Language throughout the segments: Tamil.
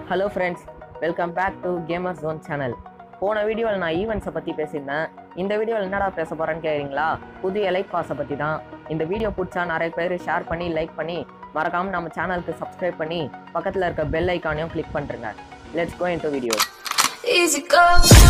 Hello friends welcome back to Gamer Zone channel போன வீடியோவில் நான் ஈவெண்ட்ஸை பற்றி பேசியிருந்தேன் இந்த வீடியோவில் என்னடா பேச போகிறேன்னு கேட்குறீங்களா புது எலைட் பாஸை பற்றி தான் இந்த வீடியோ பிடிச்சா நிறைய பேர் ஷேர் பண்ணி லைக் பண்ணி மறக்காமல் நம்ம சேனலுக்கு சப்ஸ்கிரைப் பண்ணி பக்கத்தில் இருக்க பெல் ஐக்கானையும் கிளிக் பண்ணுறேங்க let's go into video Easy go.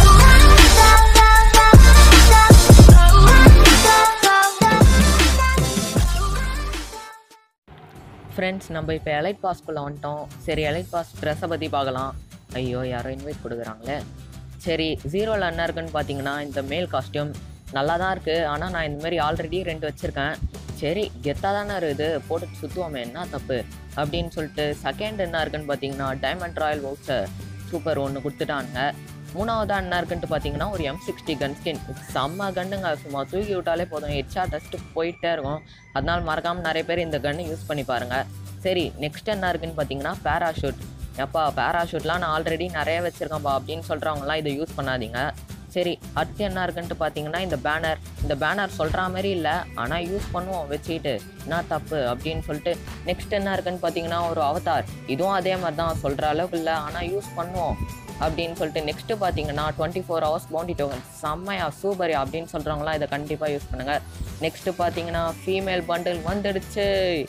Friends நம்ம இப்போ எலைட் பாஸ்க்குள்ளே வந்துட்டோம் சரி எலைட் பாஸ் ட்ரெஸ்ஸை பற்றி பார்க்கலாம் ஐயோ யாரோ இன்வைட் கொடுக்குறாங்களே சரி ஜீரோவில் என்ன இருக்குன்னு பார்த்தீங்கன்னா இந்த மேல் காஸ்டியூம் நல்லா தான் இருக்குது ஆனால் நான் இந்த மாதிரி ஆல்ரெடி ரெண்டு வச்சுருக்கேன் சரி கெத்தாக தானே இருக்குது போட்டு சுற்றுவோமே என்ன தப்பு அப்படின்னு சொல்லிட்டு செகண்ட் என்ன இருக்குன்னு பார்த்தீங்கன்னா டைமண்ட் ராயல் வவுச்சர் சூப்பர் ஒன்று கொடுத்துட்டாங்க மூணாவதா என்ன இருக்குன்ட்டு பார்த்தீங்கன்னா ஒரு எம் சிக்ஸ்டி கன் ஸ்கின் செம்ம கன்னுங்க சும்மா தூக்கி விட்டாலே போதும் ஹெட்ஷா டஸ்ட்டு போயிட்டே இருக்கும் அதனால் மறக்காமல் நிறைய பேர் இந்த கன்னை யூஸ் பண்ணி பாருங்கள் சரி நெக்ஸ்ட் என்ன இருக்குன்னு பார்த்தீங்கன்னா பேராஷூட் எப்பா பேராஷூட்லாம் நான் ஆல்ரெடி நிறைய வச்சுருக்கேன்ப்பா அப்படின்னு சொல்கிறவங்களாம் இதை யூஸ் பண்ணாதீங்க சரி அடுத்து என்ன இருக்குன்ட்டு பார்த்தீங்கன்னா இந்த பேனர் இந்த பேனர் சொல்கிற மாதிரி இல்லை ஆனால் யூஸ் பண்ணுவோம் வச்சுக்கிட்டு என்ன தப்பு அப்படின்னு சொல்லிட்டு நெக்ஸ்ட் என்ன இருக்குன்னு பார்த்தீங்கன்னா ஒரு அவதார் இதுவும் அதே மாதிரி தான் சொல்கிற அளவுக்கு இல்லை ஆனால் யூஸ் பண்ணுவோம் அப்படின்னு சொல்லிட்டு நெக்ஸ்ட்டு பார்த்தீங்கன்னா twenty four hours bounty token செம்மையா சூப்பர் அப்படின்னு சொல்கிறவங்களாம் இதை கண்டிப்பாக யூஸ் பண்ணுங்கள் நெக்ஸ்ட்டு பார்த்தீங்கன்னா ஃபீமேல் பண்டில் வந்துடுச்சு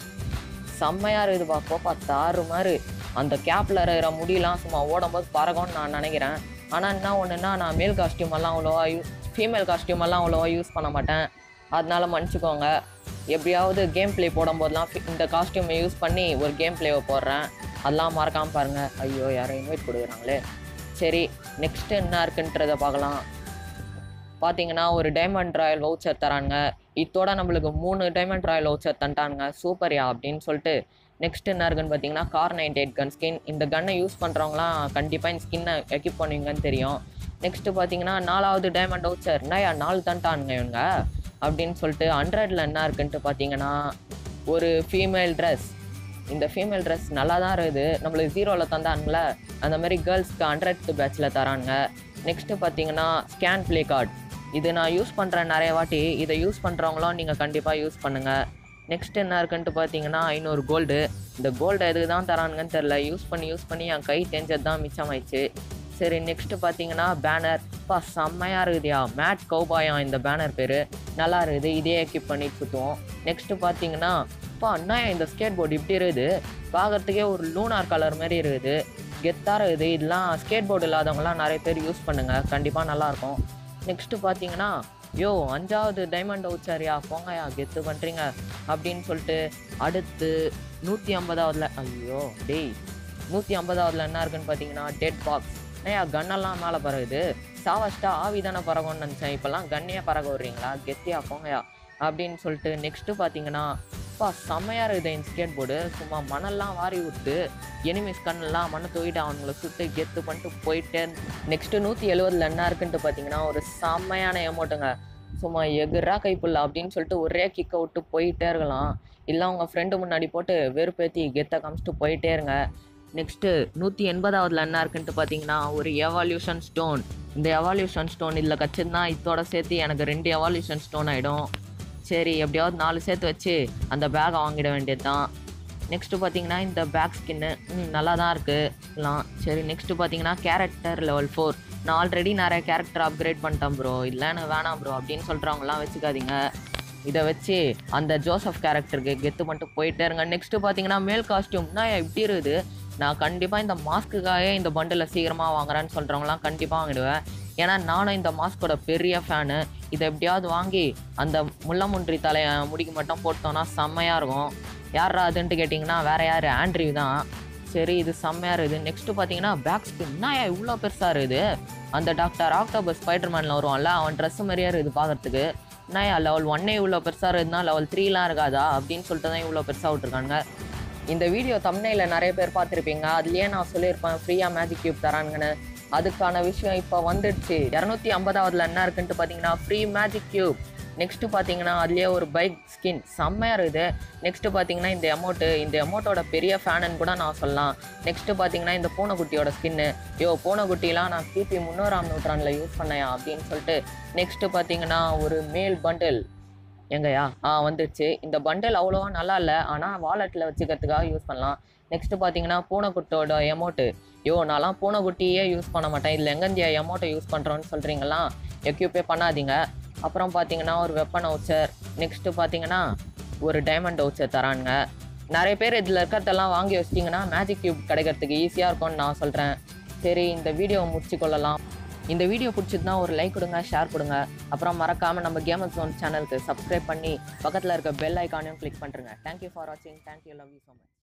செம்மையாக இருக்குதுப்பா போப்பா தாறு மாதிரி அந்த கேப்பில் இருக்கிற முடியெல்லாம் சும்மா ஓடும்போது பறக்கும்னு நான் நினைக்கிறேன் ஆனால் என்ன ஒன்றுனா நான் மேல் காஸ்டியூம் எல்லாம் அவ்வளோவா யூ ஃபீமேல் காஸ்டியூம் எல்லாம் அவ்வளோவா யூஸ் பண்ண மாட்டேன் அதனால மன்னிச்சுக்கோங்க எப்படியாவது கேம் ப்ளே போடும்போதெல்லாம் fi- இந்த காஸ்டியூமை யூஸ் பண்ணி ஒரு கேம் ப்ளேவை போடுறேன் அதெல்லாம் மறக்காமல் பாருங்கள் ஐயோ யாரும் இன்வைட் கொடுக்குறாங்களே சரி நெக்ஸ்ட் என்ன இருக்குன்றதை பார்க்கலாம் பார்த்தீங்கன்னா ஒரு டைமண்ட் ராயல் வவுச்சர் தரானுங்க இதோட நம்மளுக்கு மூணு டைமண்ட் ராயல் வவுச்சர் தண்டானுங்க சூப்பர்யா அப்படின்னு சொல்லிட்டு நெக்ஸ்ட் என்ன இருக்குன்னு பார்த்தீங்கன்னா car ninety eight gun skin இந்த கன்னை யூஸ் பண்ணுறவங்களாம் கண்டிப்பாக இந்த ஸ்கின்னை எக்யூப் பண்ணுவீங்கன்னு தெரியும் நெக்ஸ்ட்டு பார்த்தீங்கன்னா நாலாவது டைமண்ட் வவுச்சர் என்னயா நாலு தண்டானுங்க இவங்க அப்படின்னு சொல்லிட்டு ஹண்ட்ரட்ல என்ன இருக்குன்ட்டு பார்த்தீங்கன்னா ஒரு ஃபீமேல் ட்ரெஸ் இந்த ஃபீமேல் ட்ரெஸ் நல்லா தான் இருக்குது நம்மளுக்கு ஜீரோவில் தந்தானுங்களே அந்த மாதிரி கேர்ள்ஸ்க்கு ஹண்ட்ரட் பேட்சில் தரானுங்க நெக்ஸ்ட்டு பார்த்தீங்கன்னா ஸ்கேன் ப்ளே கார்டு இது நான் யூஸ் பண்ணுறேன் நிறைய வாட்டி இதை யூஸ் பண்ணுறவங்களும் நீங்கள் கண்டிப்பாக யூஸ் பண்ணுங்கள் நெக்ஸ்ட் என்ன இருக்குன்ட்டு பார்த்தீங்கன்னா ஐநூறு கோல்டு இந்த கோல்டு எதுக்கு தான் தரானுங்கன்னு தெரில யூஸ் பண்ணி யூஸ் பண்ணி என் கை தெரிஞ்சது தான் மிச்சமாயிடுச்சு சரி நெக்ஸ்ட்டு பார்த்தீங்கன்னா பேனர் பா செம்மையாக இருக்குதுயா மேட் கௌபாயா இந்த பேனர் பேர் நல்லா இருக்குது இதே எக்யூப் பண்ணி சுற்றுவோம் நெக்ஸ்ட்டு பார்த்தீங்கன்னா பா அண்ணா இந்த ஸ்கேட் போர்டு இப்படி இருக்குது பார்க்கறதுக்கே ஒரு லூனார் கலர் மாதிரி இருக்குது கெத்தாக இருக்குது இதெல்லாம் ஸ்கேட் போர்டு இல்லாதவங்கலாம் நிறைய பேர் யூஸ் பண்ணுங்கள் கண்டிப்பாக நல்லாயிருக்கும் நெக்ஸ்ட்டு பார்த்தீங்கன்னா யோ அஞ்சாவது டைமண்ட் வச்சாரியா போங்கயா கெத்து பண்ணுறீங்க அப்படின்னு சொல்லிட்டு அடுத்து நூற்றி ஐம்பதாவதுல ஐயோ டேய் நூற்றி ஐம்பதாவதுல என்ன இருக்குன்னு பார்த்தீங்கன்னா டெட் பாக்ஸ் ஏயா கன்னெல்லாம் மேலே பறகுது சாவஸ்டா ஆவி தானே பறகும்னு நினச்சேன் இப்போல்லாம் கன்னையே பறக்க விட்றீங்களா கெத்தியா போங்கயா அப்படின்னு சொல்லிட்டு நெக்ஸ்ட்டு பார்த்தீங்கன்னா அப்பா செம்மையாக இருக்குது இந்த ஸ்கேட் போர்டு சும்மா மணல்லாம் வாரி விட்டு எனிமிஸ் கண்ணெல்லாம் மண்ணை தூக்கிட்டு அவங்கள சுட்டு கெத்து பண்ணிட்டு போயிட்டே நெக்ஸ்ட்டு நூற்றி எழுவதுல என்ன இருக்குன்ட்டு பார்த்தீங்கன்னா ஒரு செம்மையான எமௌண்ட்டுங்க சும்மா எகுறா கைப்புள்ள அப்படின்னு சொல்லிட்டு ஒரே கிக்கை விட்டு போயிட்டே இருக்கலாம் இல்லை உங்கள் ஃப்ரெண்டு முன்னாடி போட்டு வெறுப்பேற்றி கெத்தை காமிச்சிட்டு போயிட்டே இருங்க நெக்ஸ்ட்டு நூற்றி எண்பதாவதுல என்ன இருக்குன்ட்டு பார்த்தீங்கன்னா ஒரு எவால்யூஷன் ஸ்டோன் இந்த எவால்யூஷன் ஸ்டோன் இதில் கச்சிருந்தா இதோட சேர்த்து எனக்கு ரெண்டு எவால்யூஷன் ஸ்டோன் ஆகிடும் சரி எப்படியாவது நாலு சேர்த்து வச்சு அந்த பேக்கை வாங்கிட வேண்டியது தான் நெக்ஸ்ட்டு பார்த்தீங்கன்னா இந்த பேக் ஸ்கின்னு நல்லா தான் இருக்குலாம் சரி நெக்ஸ்ட்டு பார்த்தீங்கன்னா கேரக்டர் லெவல் ஃபோர் நான் ஆல்ரெடி நிறைய கேரக்டர் அப்கிரேட் பண்ணிட்டேன் ப்ரோ இல்லை எனக்கு வேணாம் ப்ரோ அப்படின்னு சொல்கிறவங்களாம் வச்சுக்காதீங்க இதை வச்சு அந்த ஜோசப் கேரக்டருக்கு கெத்து பண்ணிட்டு போயிட்டே இருங்க நெக்ஸ்ட்டு பார்த்தீங்கன்னா மேல் காஸ்டியூம்னா எப்படி இருக்குது நான் கண்டிப்பாக இந்த மாஸ்க்குக்காக இந்த பண்டில் சீக்கிரமாக வாங்குறேன்னு சொல்கிறவங்களாம் கண்டிப்பாக வாங்கிடுவேன் ஏன்னா நானும் இந்த மாஸ்கோட பெரிய ஃபேனு இதை எப்படியாவது வாங்கி அந்த முள்ளமுன்றி தலையை முடிக்கு மட்டும் போட்டோன்னா செம்மையாக இருக்கும் யாரா அதுன்ட்டு கேட்டிங்கன்னா வேற யார் ஆண்ட்ரியூ தான் சரி இது செம்மையாக இருக்குது நெக்ஸ்ட்டு பார்த்தீங்கன்னா பேக் ஸ்கின் என்ன இவ்வளோ பெருசாக இருக்குது அந்த டாக்டர் ஆக்டோபர் ஸ்பைடர்மேனில் வருவான்ல அவன் ட்ரெஸ் மாதிரியே இருக்குது பார்க்கறதுக்கு என்னையா லெவல் ஒன்னே இவ்வளோ பெருசாக இருக்குதுன்னா லெவல் த்ரீலாம் இருக்காதா அப்படின்னு சொல்லிட்டு தான் இவ்வளோ பெருசாக விட்ருக்காங்க இந்த வீடியோ தமிழில் நிறைய பேர் பார்த்துருப்பீங்க அதுலேயே நான் சொல்லியிருப்பேன் ஃப்ரீயாக மேஜிக் கியூப் தரானுங்கன்னு அதுக்கான விஷயம் இப்போ வந்துடுச்சு இரநூத்தி ஐம்பதாவதுல என்ன இருக்குன்ட்டு பார்த்தீங்கன்னா ஃப்ரீ மேஜிக் கியூப் நெக்ஸ்ட்டு பார்த்தீங்கன்னா அதுலேயே ஒரு பைக் ஸ்கின் செம்மையாக இருக்குது நெக்ஸ்ட்டு பார்த்தீங்கன்னா இந்த அமௌண்ட்டு இந்த அமௌண்ட்டோட பெரிய ஃபேனுன்னு கூட நான் சொல்லலாம் நெக்ஸ்ட்டு பார்த்தீங்கன்னா இந்த பூனைக்குட்டியோட ஸ்கின்னு யோ பூனைக்குட்டிலாம் நான் கிபி முன்னூறாம் நூற்றாண்டில் யூஸ் பண்ணேன் அப்படின்னு சொல்லிட்டு நெக்ஸ்ட்டு பார்த்தீங்கன்னா ஒரு மேல் பண்டில் எங்கயா ஆ வந்துடுச்சு இந்த பண்டில் அவ்வளோவா நல்லா இல்லை ஆனால் வாலெட்டில் வச்சுக்கிறதுக்காக யூஸ் பண்ணலாம் நெக்ஸ்ட்டு பார்த்தீங்கன்னா பூனைக்குட்டோட எமௌண்ட்டு யோ நான்லாம் பூனைக்குட்டியே யூஸ் பண்ண மாட்டேன் இதில் எங்கேந்தியா எமௌண்ட்டை யூஸ் பண்ணுறோன்னு சொல்கிறீங்களா எக்யூப்பே பண்ணாதீங்க அப்புறம் பார்த்தீங்கன்னா ஒரு வெப்பன் அவுச்சர் நெக்ஸ்ட்டு பார்த்தீங்கன்னா ஒரு டைமண்ட் அவுச்சர் தரானுங்க நிறைய பேர் இதில் இருக்கிறதெல்லாம் வாங்கி வச்சிட்டிங்கன்னா மேஜிக் கியூப் கிடைக்கிறதுக்கு ஈஸியாக இருக்கும்னு நான் சொல்கிறேன் சரி இந்த வீடியோவை முடிச்சு கொள்ளலாம் இந்த வீடியோ பிடிச்சதுன்னா ஒரு லைக் கொடுங்க ஷேர் கொடுங்க அப்புறம் மறக்காமல் நம்ம கேமர் ஜோன் சேனலுக்கு சப்ஸ்கிரைப் பண்ணி பக்கத்தில் இருக்க பெல் ஐக்கானையும் கிளிக் பண்ணுறேங்க தேங்க்யூ ஃபார் வாட்சிங் thank you love you so much